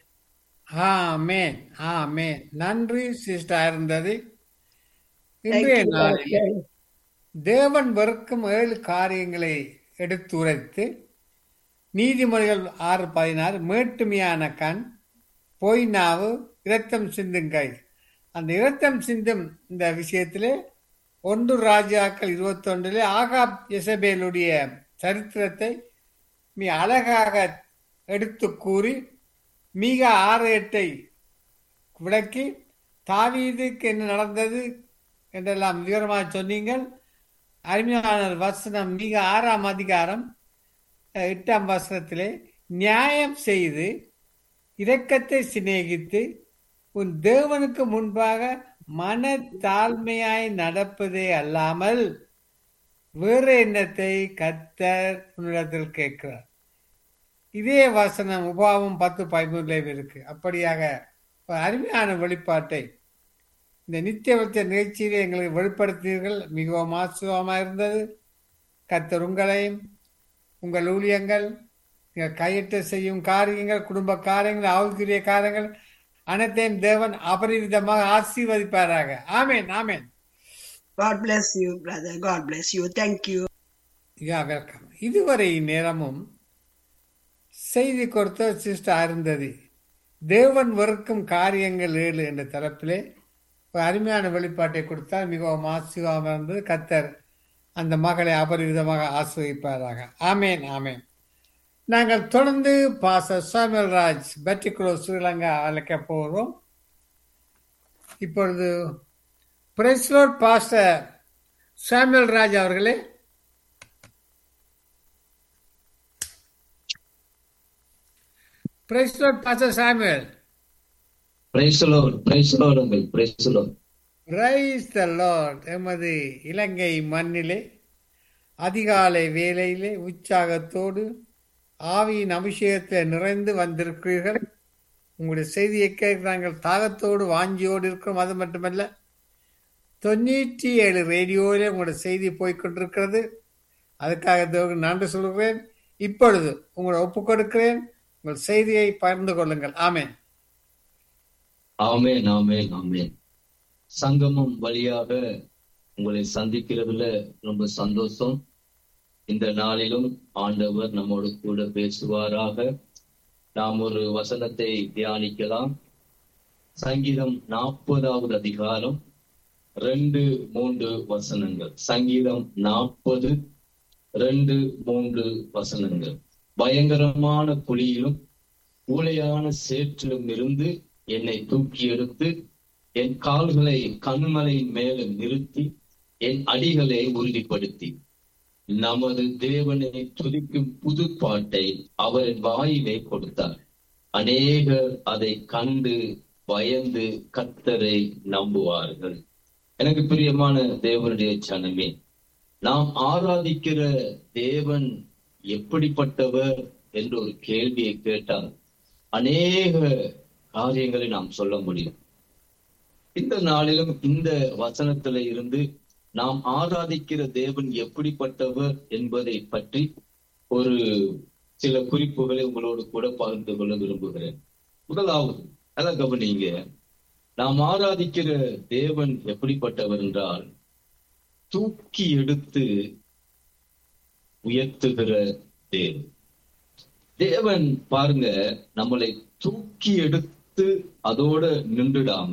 ஆமேன் ஆமேன் நன்றி சிஸ்டர் இருந்தது இன்றைய நாளில் தேவன் வெறுக்கும் ஏழு காரியங்களை எடுத்துரைத்து நீதிமொழிகள் ஆறு பதினாறு மேட்டுமையான கண் பொய் நாவு இரத்தம் சிந்தும் கை அந்த இரத்தம் சிந்தும் இந்த விஷயத்திலே ஒன்று ராஜாக்கள் இருபத்தி ஒன்றிலே ஆகாப் எசபேலுடைய சரித்திரத்தை மிக அழகாக எடுத்து கூறி மிக ஆறு எட்டை விளக்கி தாவீதுக்கு என்ன நடந்தது என்றெல்லாம் விவரமாக சொன்னீங்கள் அருமையான வசனம் மிக ஆறாம் அதிகாரம் அஹ், எட்டாம் வசனத்திலே நியாயம் செய்து இரக்கத்தை சிநேகித்து உன் தேவனுக்கு முன்பாக மன தாழ்மையாய் நடப்பதே அல்லாமல் வேறு எண்ணத்தை கத்தர் உன்னிடத்தில் கேட்கிறார் இதே வசனம் உபாவம் பத்து பதிமூணுலேயும் இருக்கு அப்படியாக ஒரு அருமையான வெளிப்பாட்டை இந்த நித்தியவத்திய நிகழ்ச்சியிலே எங்களுக்கு வெளிப்படுத்தினீர்கள் மிகவும் ஆசுவமாக இருந்தது கத்தர் உங்களையும் உங்கள் ஊழியங்கள் நீங்கள் கையிட்டு செய்யும் காரியங்கள் குடும்ப காரியங்கள் ஆவுக்குரிய காரியங்கள் அனைத்தையும் தேவன் அபரிவிதமாக ஆசீர்வதிப்பாராக ஆமேன் ஆமேன் God bless you, brother. God bless you. Thank you. Yeah welcome இதுவரை நேரமும் செய்தி கொடுத்த சிஸ்டர் அருந்ததி தேவன் வெறுக்கும் காரியங்கள் ஏழு என்ற தலைப்பிலே ஒரு அருமையான வெளிப்பாட்டை கொடுத்தார் மிகவும் ஆசீர்வாதமாக இருந்தது கத்தர் அந்த மகளை அபரிவிதமாக ஆசிர்வதிப்பாராக ஆமேன் ஆமேன் நாங்கள் தொடர்ந்து பாச சாமுel ராஜ் பெட்டிகுலோ ஸ்ரீலங்கா அழைக்க போகிறோம் இப்பொழுது பிரைஸ்லோட் பாச சாமுel ராஜ் அவர்களே பிரைஸ்லோட் பாச Samuel praise Lord praise Lord உங்கள் praise Lord praise the Lord எமது இலங்கை மண்ணிலே அதிகாலை வேளையிலே உற்சாகத்தோடு ஆவியின் அபிஷேகத்தில் நிறைந்து வந்திருக்கிறீர்கள் உங்களுடைய செய்தியை கேட்க நாங்கள் தாகத்தோடு வாஞ்சியோடு இருக்கிறோம் அது மட்டுமல்ல தொண்ணூற்றி ஏழு ரேடியோவிலே உங்களுடைய செய்தி போய்க்கொண்டிருக்கிறது அதுக்காக தேவனுக்கு நன்றி சொல்கிறேன் இப்பொழுது உங்களை ஒப்புக் கொடுக்கிறேன் உங்கள் செய்தியை பகிர்ந்து கொள்ளுங்கள் ஆமென் ஆமென் ஆமென் ஆமென் சங்கமம் வழியாக உங்களை சந்திக்கிறதுல ரொம்ப சந்தோஷம் இந்த நாளிலும் ஆண்டவர் நம்மோடு கூட பேசுவாராக நாம் ஒரு வசனத்தை தியானிக்கலாம் சங்கீதம் நாற்பதாவது அதிகாரம் ரெண்டு மூன்று வசனங்கள் சங்கீதம் நாற்பது ரெண்டு மூன்று வசனங்கள் பயங்கரமான குழியிலும் ஊழையான சேற்றிலும் இருந்து என்னை தூக்கி எடுத்து என் கால்களை கண்மலையின் மேல நிறுத்தி என் அடிகளை உறுதிப்படுத்தி நமது தேவனை துதிக்கும் புது பாட்டை அவர் வாயிலே கொடுத்தார் அநேகர் அதை கண்டு பயந்து கத்தரை நம்புவார்கள் எனக்கு பிரியமான தேவனுடைய சனமே நாம் ஆராதிக்கிற தேவன் எப்படிப்பட்டவர் என்று ஒரு கேள்வியை கேட்டால் அநேக காரியங்களை நாம் சொல்ல முடியும் இந்த நாளிலும் இந்த வசனத்தில இருந்து நாம் ஆராதிக்கிற தேவன் எப்படிப்பட்டவர் என்பதை பற்றி ஒரு சில குறிப்புகளை உங்களோடு கூட பகிர்ந்து கொள்ள விரும்புகிறேன் முதலாவது அதான் கவனிங்க நாம் ஆராதிக்கிற தேவன் எப்படிப்பட்டவர் என்றால் தூக்கி எடுத்து உயர்த்துகிற தேவன் தேவன் பாருங்க நம்மளை தூக்கி எடுத்து அதோட நின்றுடாம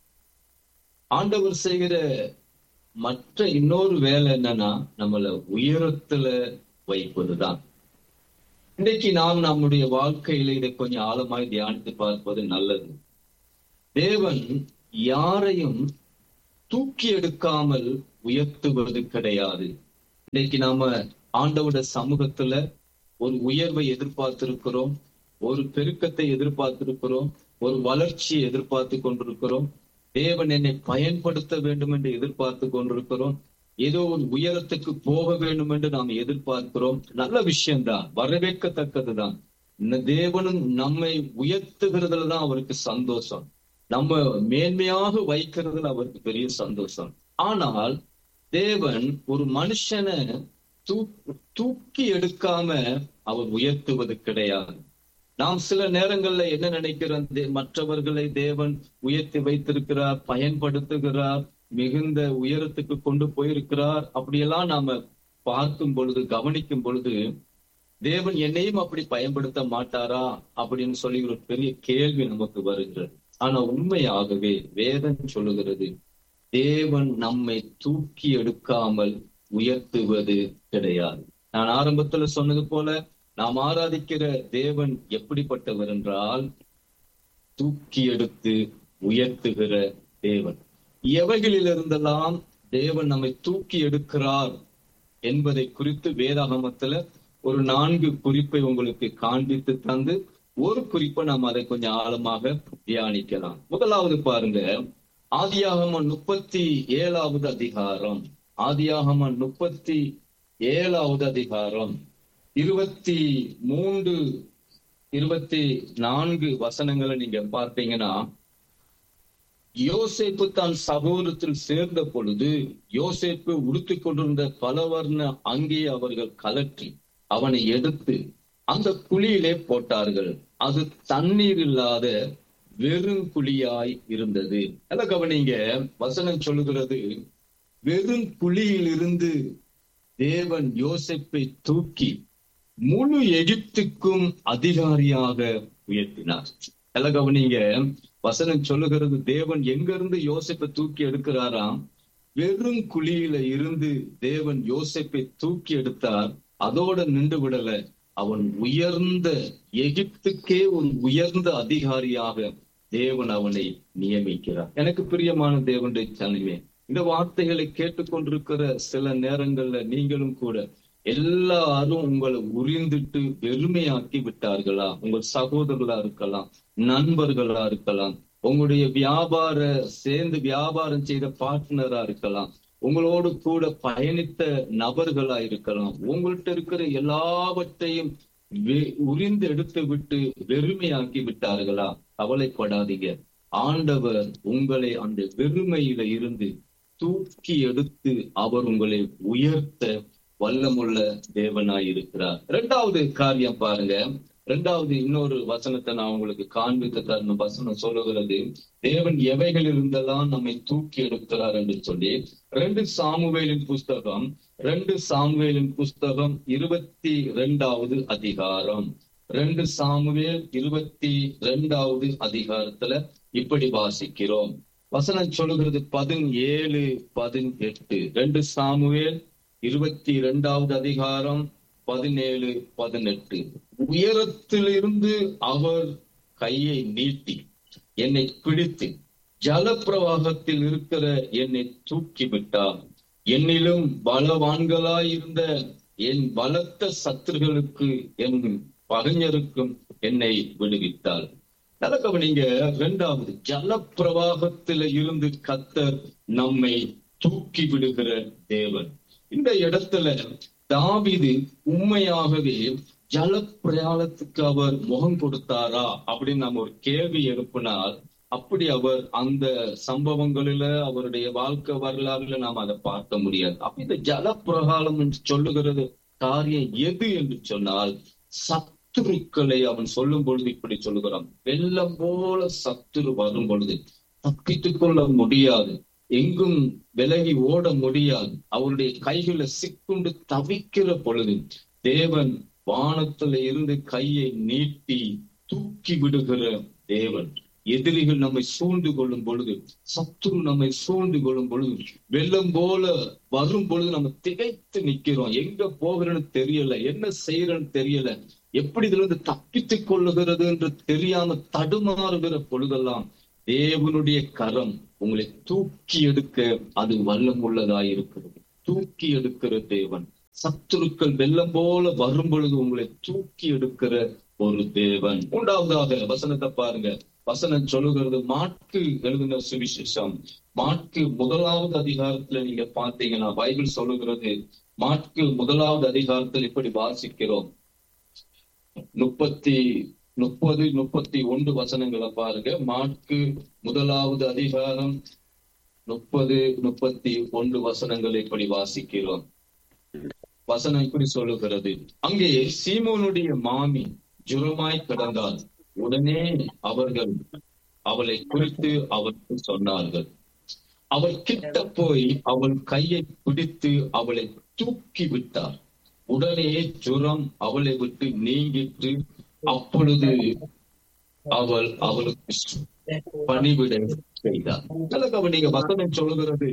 ஆண்டவர் செய்கிற மற்ற இன்னொரு வேலை என்னன்னா நம்மள உயரத்துல வைப்பதுதான் இன்னைக்கு நாம் நம்முடைய வாழ்க்கையில இதை கொஞ்சம் ஆழமாய் தியானித்து பார்ப்பது நல்லது தேவன் யாரையும் தூக்கி எடுக்காமல் உயர்த்துவது கிடையாது இன்னைக்கு நாம ஆண்டவோட சமூகத்துல ஒரு உயர்வை எதிர்பார்த்திருக்கிறோம் ஒரு பெருக்கத்தை எதிர்பார்த்திருக்கிறோம் ஒரு வளர்ச்சியை எதிர்பார்த்து கொண்டிருக்கிறோம் தேவன் என்னை பயன்படுத்த வேண்டும் என்று எதிர்பார்த்து கொண்டிருக்கிறோம் ஏதோ ஒரு உயரத்துக்கு போக வேண்டும் என்று நாம் எதிர்பார்க்கிறோம் நல்ல விஷயம்தான் வரவேற்கத்தக்கதுதான் இந்த தேவனும் நம்மை உயர்த்துகிறதுல தான் அவருக்கு சந்தோஷம் நம்ம மேன்மையாக வைக்கிறதுல அவருக்கு பெரிய சந்தோஷம் ஆனால் தேவன் ஒரு மனுஷனை தூ தூக்கி எடுக்காம அவர் உயர்த்துவது கிடையாது நாம் சில நேரங்கள்ல என்ன நினைக்கிறோம் தே- மற்றவர்களை தேவன் உயர்த்தி வைத்திருக்கிறார் பயன்படுத்துகிறார் மிகுந்த உயரத்துக்கு கொண்டு போயிருக்கிறார் அப்படியெல்லாம் நாம பார்க்கும் பொழுது கவனிக்கும் பொழுது தேவன் என்னையும் அப்படி பயன்படுத்த மாட்டாரா அப்படின்னு சொல்லி ஒரு பெரிய கேள்வி நமக்கு வருகிறது ஆனா உண்மையாகவே வேதம் சொல்லுகிறது தேவன் நம்மை தூக்கி எடுக்காமல் உயர்த்துவது கிடையாது நான் ஆரம்பத்துல சொன்னது போல நாம் ஆராதிக்கிற தேவன் எப்படிப்பட்டவர் என்றால் தூக்கி எடுத்து உயர்த்துகிற தேவன் எவைகளிலிருந்தெல்லாம் தேவன் நம்மை தூக்கி எடுக்கிறார் என்பதை குறித்து வேதாகமத்துல ஒரு நான்கு குறிப்பை உங்களுக்கு காண்பித்து தந்து ஒரு குறிப்பை நாம் அதை கொஞ்சம் ஆழமாக தியானிக்கலாம் முதலாவது பாருங்க ஆதியாகமம் முப்பத்தி ஏழாவது அதிகாரம் ஆதியாகமம் முப்பத்தி ஏழாவது அதிகாரம் இருபத்தி மூன்று இருபத்தி நான்கு வசனங்களை நீங்க பார்த்தீங்கன்னா யோசேப்பு தான் சகோதரத்தில் சேர்ந்த பொழுது யோசேப்பு உடுத்திக் கொண்டிருந்த பலவர்ண அங்கே அவர்கள் கலற்றி அவனை எடுத்து அந்த குழியிலே போட்டார்கள் அது தண்ணீர் இல்லாத வெறும் குழியாய் இருந்தது அத கவனிங்க வசனம் சொல்லுகிறது வெறும் குழியிலிருந்து தேவன் யோசேப்பை தூக்கி முழு எகிப்துக்கும் அதிகாரியாக உயர்த்தினார் எல்லாம் கவனிங்க வசனம் சொல்லுகிறது தேவன் எங்க இருந்து யோசேப்பை தூக்கி எடுக்கிறாராம் வெறும் குழியில இருந்து தேவன் யோசேப்பை தூக்கி எடுத்தார் அதோட நின்று விடல அவன் உயர்ந்த எகிப்துக்கே ஒரு உயர்ந்த அதிகாரியாக தேவன் அவனை நியமிக்கிறார் எனக்கு பிரியமான தேவனுடைய தனிமே இந்த வார்த்தைகளை கேட்டுக்கொண்டிருக்கிற சில நேரங்கள்ல நீங்களும் கூட எல்லாரும் உங்களை உரிந்துட்டு வெறுமையாக்கி விட்டார்களா உங்கள் சகோதரர்களா இருக்கலாம் நண்பர்களா இருக்கலாம் உங்களுடைய வியாபார சேர்ந்து வியாபாரம் செய்த பார்ட்னரா இருக்கலாம் உங்களோடு கூட பயணித்த நபர்களா இருக்கலாம் உங்கள்கிட்ட இருக்கிற எல்லாவற்றையும் வெ- உரிந்து எடுத்து விட்டு வெறுமையாக்கி விட்டார்களா கவலைப்படாதீங்க ஆண்டவர் உங்களை அந்த வெறுமையில இருந்து தூக்கி எடுத்து அவர் உங்களை உயர்த்த வல்லமுள்ள தேவனாய் இருக்கிறார் இரண்டாவது காரியம் பாருங்க இரண்டாவது இன்னொரு வசனத்தை நான் உங்களுக்கு காண்பித்த தருணம் வசனம் சொல்லுகிறது தேவன் எவைகள் இருந்தெல்லாம் நம்மை தூக்கி எடுக்கிறார் என்று சொல்லி ரெண்டு சாமுவேலின் புஸ்தகம் ரெண்டு சாமுவேலின் புஸ்தகம் இருபத்தி ரெண்டாவது அதிகாரம் ரெண்டு சாமுவேல் இருபத்தி ரெண்டாவது அதிகாரத்துல இப்படி வாசிக்கிறோம் வசனம் சொல்லுகிறது பதினேழு பதினெட்டு ரெண்டு சாமுவேல் இருபத்தி இரண்டாவது அதிகாரம் பதினேழு பதினெட்டு உயரத்திலிருந்து அவர் கையை நீட்டி என்னை பிடித்து ஜலப்பிரவாகத்தில் இருக்கிற என்னை தூக்கி விட்டார் என்னிலும் பலவான்களாயிருந்த என் பலத்த சத்துருகளுக்கு என் பகைஞருக்கும் என்னை விடுவித்தார் நல்ல கவனிங்க இரண்டாவது ஜலப்பிரவாகத்தில இருந்து கத்தர் நம்மை தூக்கி விடுகிற தேவன் இந்த இடத்துல தாவீது உண்மையாகவே ஜல பிரயாணத்துக்கு அவர் முகம் கொடுத்தாரா அப்படின்னு நம்ம ஒரு கேள்வி எழுப்பினால் அப்படி அவர் அந்த சம்பவங்களில அவருடைய வாழ்க்கை வரலாறுல நாம் அதை பார்க்க முடியாது அப்ப இந்த ஜல பிரகாலம் என்று சொல்லுகிறது காரியம் எது என்று சொன்னால் சத்துருக்களை அவன் சொல்லும் பொழுது இப்படி சொல்லுகிறான் வெள்ளம் போல சத்துரு வரும் பொழுது தப்பித்துக் கொள்ள முடியாது எங்கும் விலகி ஓட முடியாது அவருடைய கைகளை சிக்குண்டு தவிக்கிற பொழுது தேவன் வானத்துல இருந்து கையை நீட்டி தூக்கி விடுகிற தேவன் எதிரிகள் நம்மை சூழ்ந்து கொள்ளும் பொழுது சத்துரு நம்மை சூழ்ந்து கொள்ளும் பொழுது வெள்ளம் போல வரும் பொழுது நம்ம திகைத்து நிக்கிறோம் எங்க போகிறோன்னு தெரியல என்ன செய்யறன்னு தெரியல எப்படி இதுல இருந்து தப்பித்துக் கொள்ளுகிறது என்று தெரியாம தடுமாறுகிற பொழுதெல்லாம் தேவனுடைய கரம் உங்களை தூக்கி எடுக்க அது வல்லம் உள்ளதாய் இருக்கிறது தூக்கி எடுக்கிற தேவன் சத்துருக்கள் வெள்ளம் போல வரும் பொழுது உங்களை தூக்கி எடுக்கிற ஒரு தேவன் மூன்றாவதாக வசனத்தை பாருங்க வசனம் சொல்லுகிறது மாற்கு எழுதின சுவிசேஷம் மாற்கு முதலாவது அதிகாரத்துல நீங்க பார்த்தீங்கன்னா பைபிள் சொல்லுகிறது மாற்கு முதலாவது அதிகாரத்தில் இப்படி வாசிக்கிறோம் முப்பத்தி முப்பது முப்பத்தி ஒன்று வசனங்களை பாருங்க மாற்கு முதலாவது அதிகாரம் முப்பது முப்பத்தி ஒன்று வசனங்களை இப்படி வாசிக்கிறோம் வசனம் இப்படி சொல்லுகிறது அங்கே சீமோனுடைய மாமி ஜுரமாய் கிடந்தால் உடனே அவர்கள் அவளை குறித்து அவருக்கு சொன்னார்கள் அவள் கிட்ட போய் அவள் கையை பிடித்து அவளை தூக்கி விட்டார் உடனே ஜுரம் அவளை விட்டு நீங்கிட்டு அப்பொழுது அவள் அவளுக்கு பணிவிட செய்தார் நல்ல நீங்க வசனம் சொல்லுகிறது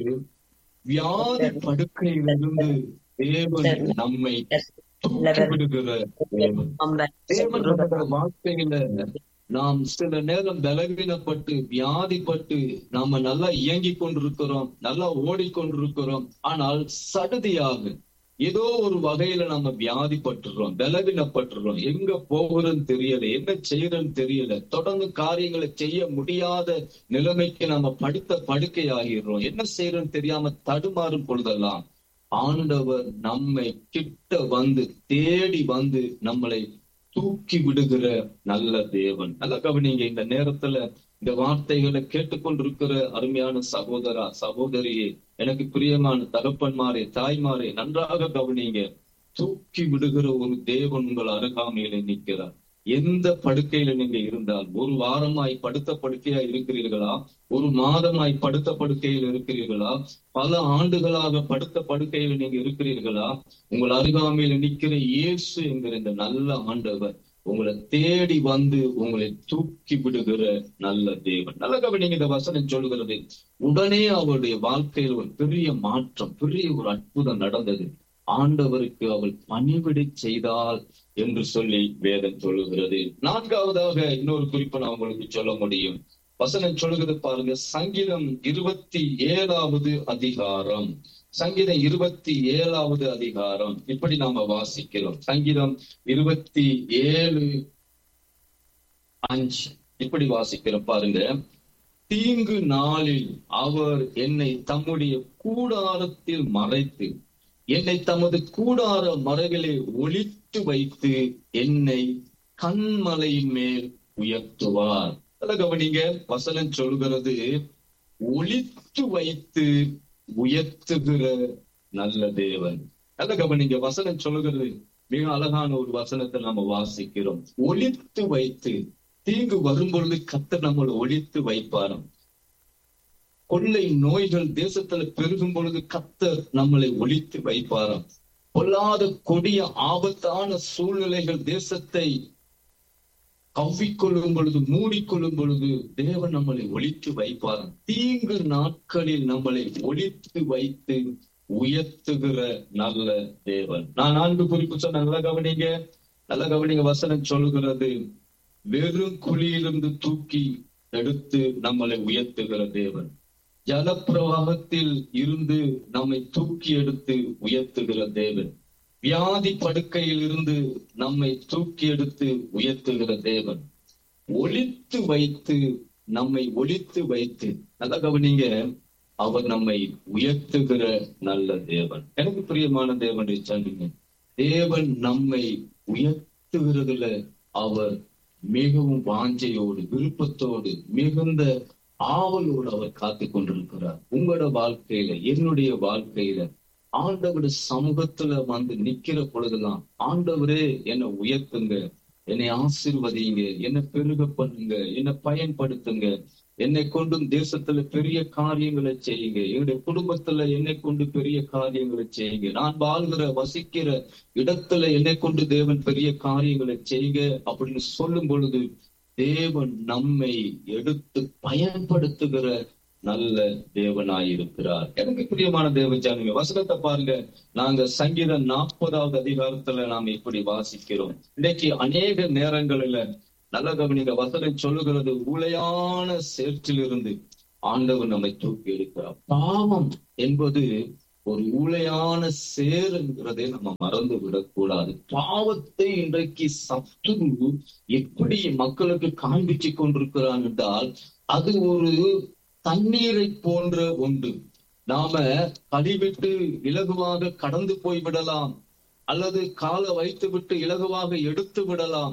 வியாதி படுக்கையிலிருந்து தேவன் நம்மை தூக்கி விடுகிற தேவன் தேவன் நம்முடைய வாழ்க்கையில நாம் சில நேரம் பலவீனப்பட்டு வியாதிப்பட்டு நாம நல்லா இயங்கி கொண்டிருக்கிறோம் நல்லா ஓடிக்கொண்டிருக்கிறோம் ஆனால் சடுதியாக ஏதோ ஒரு வகையில நம்ம வியாதிப்பட்டுறோம் பலவீனப்பட்டுறோம் எங்க போகிறோன்னு தெரியல என்ன செய்யறன்னு தெரியல தொடர்ந்து காரியங்களை செய்ய முடியாத நிலைமைக்கு நம்ம படுத்த படுக்கை ஆகிடுறோம் என்ன செய்யறோம்னு தெரியாம தடுமாறும் பொழுதெல்லாம் ஆண்டவர் நம்மை கிட்ட வந்து தேடி வந்து நம்மளை தூக்கி விடுகிற நல்ல தேவன் நல்ல கவனிங்க இந்த நேரத்துல இந்த வார்த்தைகளை கேட்டுக்கொண்டிருக்கிற அருமையான சகோதரா சகோதரியே எனக்கு பிரியமான தகப்பன்மாரே தாய்மாரே நன்றாக கவனிங்க தூக்கி விடுகிற ஒரு தேவன் உங்கள் அருகாமையில நிற்கிறார் எந்த படுக்கையில நீங்க இருந்தால் ஒரு வாரமாய் படுத்த படுக்கையா இருக்கிறீர்களா ஒரு மாதமாய் படுத்த படுக்கையில் இருக்கிறீர்களா பல ஆண்டுகளாக படுத்த படுக்கையில் நீங்க இருக்கிறீர்களா உங்கள் அருகாமையில நிக்கிற இயேசு என்கிற இந்த நல்ல ஆண்டவர் உங்களை தேடி வந்து உங்களை தூக்கி விடுகிற நல்ல தேவன் நல்ல கவனிங்க இந்த வசனம் சொல்லுகிறது உடனே அவருடைய வாழ்க்கையில் ஒரு பெரிய மாற்றம் பெரிய ஒரு அற்புதம் நடந்தது ஆண்டவருக்கு அவள் பணிவிடை செய்தாள் என்று சொல்லி வேதம் சொல்லுகிறது நான்காவதாக இன்னொரு குறிப்பை நான் உங்களுக்கு சொல்ல முடியும் வசனம் சொல்லுகிறது பாருங்க சங்கீதம் இருபத்தி ஏழாவது அதிகாரம் சங்கீதம் இருபத்தி ஏழாவது அதிகாரம் இப்படி நாம வாசிக்கிறோம் சங்கீதம் இருபத்தி ஏழு அஞ்சு இப்படி வாசிக்கிறோம் பாருங்க தீங்கு நாளில் அவர் என்னை தம்முடைய கூடாரத்தில் மறைத்து என்னை தமது கூடார மரகளை ஒளித்து வைத்து என்னை கண்மலையின் மேல் உயர்த்துவார் கவனிங்க வசனம் சொல்கிறது ஒளித்து வைத்து உயர்த்துகிற நல்ல தேவன் நல்ல கவனிங்க வசனம் சொல்லுகிறது மிக அழகான ஒரு வசனத்தை நம்ம வாசிக்கிறோம் ஒளித்து வைத்து தீங்கு வரும் பொழுது கத்த நம்மளை ஒழித்து வைப்பாராம் கொள்ளை நோய்கள் தேசத்துல பெருகும் பொழுது கத்தர் நம்மளை ஒழித்து வைப்பாராம் பொல்லாத கொடிய ஆபத்தான சூழ்நிலைகள் தேசத்தை கவ்விக்கொள்ளும் பொழுது மூடிக்கொள்ளும் பொழுது தேவன் நம்மளை ஒழித்து வைப்பாராம் தீங்கு நாட்களில் நம்மளை ஒழித்து வைத்து உயர்த்துகிற நல்ல தேவன் நான் நான்கு குறிப்பு சொன்ன நல்ல கவனிங்க நல்ல கவனிங்க வசனம் சொல்லுகிறது வெறும் குழியிலிருந்து தூக்கி எடுத்து நம்மளை உயர்த்துகிற தேவன் ஜலப்பிரவாகத்தில் இருந்து நம்மை தூக்கி எடுத்து உயர்த்துகிற தேவன் வியாதி படுக்கையில் இருந்து நம்மை தூக்கி எடுத்து உயர்த்துகிற தேவன் ஒழித்து வைத்து நம்மை ஒழித்து வைத்து நல்ல கவனிங்க அவர் நம்மை உயர்த்துகிற நல்ல தேவன் எனக்கு பிரியமான தேவன் சொன்னீங்க தேவன் நம்மை உயர்த்துகிறதுல அவர் மிகவும் வாஞ்சையோடு விருப்பத்தோடு மிகுந்த ஆவலோடு அவர் காத்து கொண்டிருக்கிறார் உங்களோட வாழ்க்கையில என்னுடைய வாழ்க்கையில ஆண்டவருடைய சமூகத்துல வந்து நிக்கிற பொழுதுதான் ஆண்டவரே என்னை உயர்த்துங்க என்னை ஆசீர்வதிங்க என்னை பெருக பண்ணுங்க என்னை பயன்படுத்துங்க என்னை கொண்டும் தேசத்துல பெரிய காரியங்களை செய்யுங்க என்னுடைய குடும்பத்துல என்னை கொண்டு பெரிய காரியங்களை செய்யுங்க நான் வாழ்கிற வசிக்கிற இடத்துல என்னை கொண்டு தேவன் பெரிய காரியங்களை செய்யுங்க அப்படின்னு சொல்லும் பொழுது தேவன் நம்மை எடுத்து பயன்படுத்துகிற நல்ல தேவனாயிருக்கிறார் எனக்கு பிரியமான தேவ ஜனங்க வசனத்தை பாருங்க நாங்க சங்கீதம் நாற்பதாவது அதிகாரத்துல நாம் இப்படி வாசிக்கிறோம் இன்னைக்கு அநேக நேரங்களில நல்ல கவனிங்க வசனம் சொல்லுகிறது ஊழையான சேற்றிலிருந்து ஆண்டவர் நம்மை தூக்கி எடுக்கிறார் பாவம் என்பது ஒரு ஊழையான சேர் என்கிறதை நம்ம மறந்து விடக்கூடாது பாவத்தை இன்றைக்கு சத்துரு எப்படி மக்களுக்கு காண்பிச்சு கொண்டிருக்கிறான் என்றால் அது ஒரு தண்ணீரை போன்ற ஒன்று நாம கழிவிட்டு இலகுவாக கடந்து போய் விடலாம் அல்லது காலை வைத்து விட்டு இலகுவாக எடுத்து விடலாம்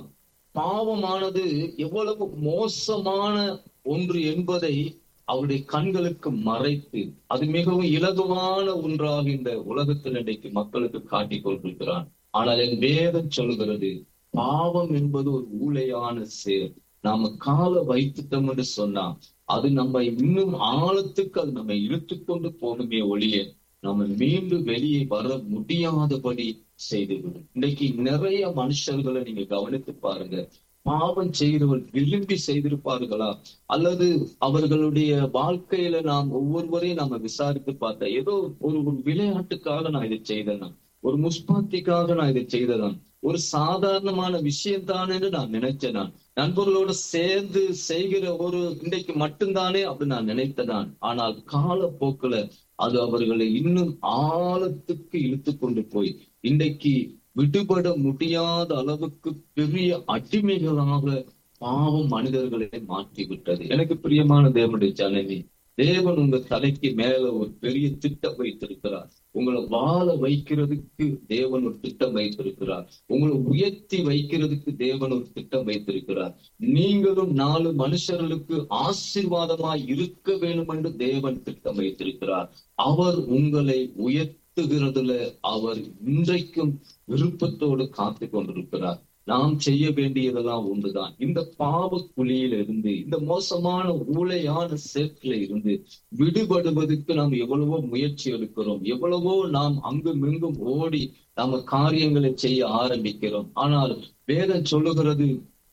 பாவமானது எவ்வளவு மோசமான ஒன்று என்பதை அவருடைய கண்களுக்கு மறைத்து அது மிகவும் இலகுவான ஒன்றாக இந்த உலகத்தில் இன்றைக்கு மக்களுக்கு காட்டிக் கொண்டிருக்கிறான் ஆனால் என் வேதம் சொல்கிறது பாவம் என்பது ஒரு ஊழையான சேர் நாம காலை வைத்துட்டோம் என்று சொன்னா அது நம்ம இன்னும் ஆழத்துக்கு அது நம்ம இழுத்து கொண்டு போகணுமே ஒழிய நம்ம மீண்டும் வெளியே வர முடியாதபடி செய்துவிடும் இன்னைக்கு நிறைய மனுஷர்களை நீங்க கவனித்து பாருங்க பாவம் செய்கிறவர் விரும்பி செய்திருப்பார்களா அல்லது அவர்களுடைய வாழ்க்கையில நாம் ஒவ்வொருவரையும் நம்ம விசாரித்து பார்த்தா ஏதோ ஒரு ஒரு விளையாட்டுக்காக நான் இதை செய்தேன் ஒரு முஸ்பாத்திக்காக நான் இதை செய்ததான் ஒரு சாதாரணமான விஷயம் தானேன்னு நான் நினைச்சேன் நான் நண்பர்களோட சேர்ந்து செய்கிற ஒரு இன்றைக்கு மட்டும்தானே அப்படி நான் நினைத்ததான் ஆனால் காலப்போக்குல அது அவர்களை இன்னும் ஆழத்துக்கு இழுத்து கொண்டு போய் இன்றைக்கு விடுபட முடியாத அளவுக்கு பெரிய அடிமைகளாக பாவம் மனிதர்களை மாற்றி விட்டது எனக்கு பிரியமான தேவனுடைய ஜனனி தேவன் உங்க தலைக்கு மேல ஒரு பெரிய திட்டம் வைத்திருக்கிறார் உங்களை வாழ வைக்கிறதுக்கு தேவன் ஒரு திட்டம் வைத்திருக்கிறார் உங்களை உயர்த்தி வைக்கிறதுக்கு தேவன் ஒரு திட்டம் வைத்திருக்கிறார் நீங்களும் நாலு மனுஷர்களுக்கு ஆசீர்வாதமாய் இருக்க வேண்டும் என்று தேவன் திட்டம் வைத்திருக்கிறார் அவர் உங்களை உயர்த்துகிறதுல அவர் இன்றைக்கும் விருப்பத்தோடு காத்து கொண்டிருக்கிறார் நாம் செய்ய வேண்டியதெல்லாம் ஒன்றுதான் இந்த பாவ குழியில இருந்து இந்த மோசமான ஊழையான சேர்க்கில இருந்து விடுபடுவதற்கு நாம் எவ்வளவோ முயற்சி எடுக்கிறோம் எவ்வளவோ நாம் அங்கும் இங்கும் ஓடி நாம காரியங்களை செய்ய ஆரம்பிக்கிறோம் ஆனால் வேதம் சொல்லுகிறது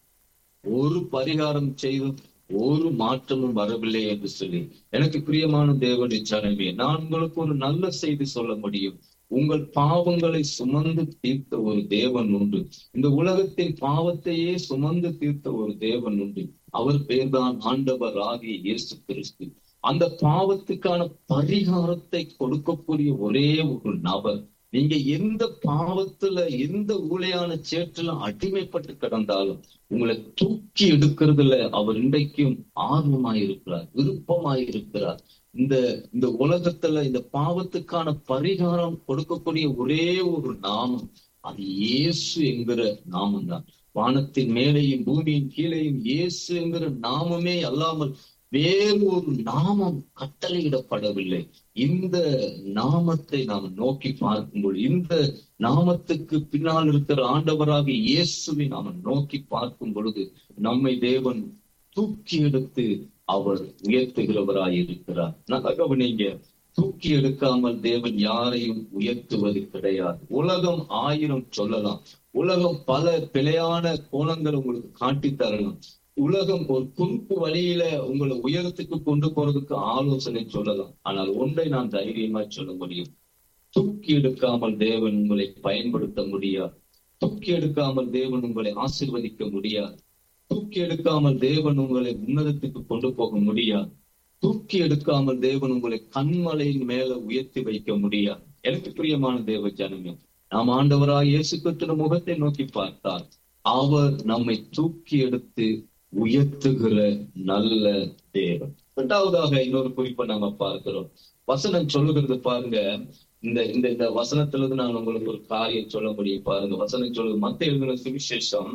ஒரு பரிகாரம் செய்தும் ஒரு மாற்றமும் வரவில்லை என்று சொல்லி எனக்கு பிரியமான தேவனுடைய ஜனமே நான் உங்களுக்கு ஒரு நல்ல செய்தி சொல்ல முடியும் உங்கள் பாவங்களை சுமந்து தீர்த்த ஒரு தேவன் உண்டு இந்த உலகத்தின் பாவத்தையே சுமந்து தீர்த்த ஒரு தேவன் உண்டு அவர் பேர்தான் ஆண்டவர் ஆகிய இயேசு கிறிஸ்து அந்த பாவத்துக்கான பரிகாரத்தை கொடுக்கக்கூடிய ஒரே ஒரு நபர் நீங்க எந்த பாவத்துல எந்த ஊழையான சேற்றுல அடிமைப்பட்டு கிடந்தாலும் உங்களை தூக்கி எடுக்கிறதுல அவர் இன்றைக்கும் ஆர்வமாயிருக்கிறார் விருப்பமாயிருக்கிறார் இந்த இந்த உலகத்துல இந்த பாவத்துக்கான பரிகாரம் கொடுக்கக்கூடிய ஒரே ஒரு நாமம் அது இயேசு என்கிற நாமம் தான் வானத்தின் மேலேயும் பூமியின் கீழேயும் இயேசு என்கிற நாமமே அல்லாமல் வேறு ஒரு நாமம் கட்டளையிடப்படவில்லை இந்த நாமத்தை நாம் நோக்கி பார்க்கும்போது இந்த நாமத்துக்கு பின்னால் இருக்கிற ஆண்டவராக இயேசுவை நாம் நோக்கி பார்க்கும் பொழுது நம்மை தேவன் தூக்கி எடுத்து அவர் உயர்த்துகிறவராய் இருக்கிறார் நல்லா கவனிங்க தூக்கி எடுக்காமல் தேவன் யாரையும் உயர்த்துவது கிடையாது உலகம் ஆயிரம் சொல்லலாம் உலகம் பல பிழையான கோணங்கள் உங்களுக்கு காட்டி தரலாம் உலகம் ஒரு குறுக்கு வழியில உங்களை உயரத்துக்கு கொண்டு போறதுக்கு ஆலோசனை சொல்லலாம் ஆனால் ஒன்றை நான் தைரியமா சொல்ல முடியும் தூக்கி எடுக்காமல் தேவன் உங்களை பயன்படுத்த முடியாது தூக்கி எடுக்காமல் தேவன் உங்களை ஆசிர்வதிக்க முடியாது தூக்கி எடுக்காமல் தேவன் உங்களை உன்னதத்துக்கு கொண்டு போக முடியாது தூக்கி எடுக்காமல் தேவன் உங்களை கண்மலையின் மேல உயர்த்தி வைக்க முடியாது எனக்கு பிரியமான தேவ ஜனமே நாம் ஆண்டவராய் இயேசு கிறிஸ்துவின் முகத்தை நோக்கி பார்த்தால் அவர் நம்மை தூக்கி எடுத்து உயர்த்துகிற நல்ல தேவன் இரண்டாவதாக இன்னொரு குறிப்பை நாம பார்க்கிறோம் வசனம் சொல்லுகிறது பாருங்க இந்த இந்த இந்த வசனத்துல இருந்து நான் உங்களுக்கு ஒரு காரியம் சொல்ல முடியும் பாருங்க வசனம் சொல்லுது மத்த எழுதின சுவிசேஷம்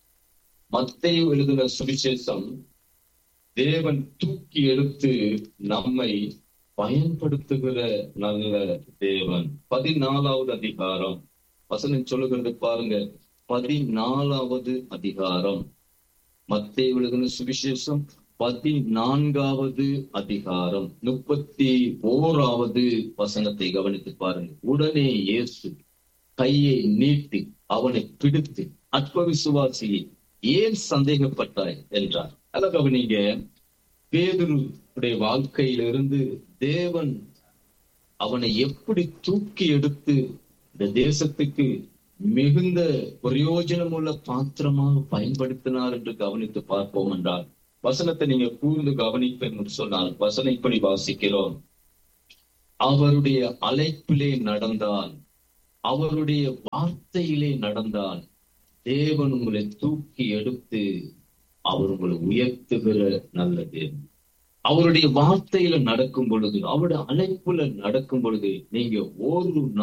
மத்தையு எழுதின சுவிசேஷம் தேவன் தூக்கி எடுத்து நம்மை பயன்படுத்துகிற நல்ல தேவன் பதினாலாவது அதிகாரம் வசனம் சொல்லுகிறது பாருங்க பதினாலாவது அதிகாரம் மத்திய விழுகின சுவிசேஷம் பதினான்காவது அதிகாரம் முப்பத்தி ஓராவது வசனத்தை கவனித்து பாருங்க உடனே இயேசு கையை நீட்டி அவனை பிடித்து அற்ப விசுவாசியை ஏன் சந்தேகப்பட்டாய் என்றார் அத கவனிங்க பேதுருடைய வாழ்க்கையிலிருந்து தேவன் அவனை எப்படி தூக்கி எடுத்து இந்த தேசத்துக்கு மிகுந்த பிரயோஜனமுள்ள பாத்திரமாக பயன்படுத்தினார் என்று கவனித்து பார்ப்போம் என்றால் வசனத்தை நீங்க கூர்ந்து கவனிப்பேன் என்று சொன்னால் வசனம் இப்படி வாசிக்கிறோம் அவருடைய அழைப்பிலே நடந்தால் அவருடைய வார்த்தையிலே நடந்தால் தேவன் உங்களை தூக்கி எடுத்து அவர் உங்களை உயர்த்துகிற நல்ல தேவன் அவருடைய வார்த்தையில நடக்கும் பொழுது அவருடைய அழைப்புல நடக்கும் பொழுது நீங்க ஒரு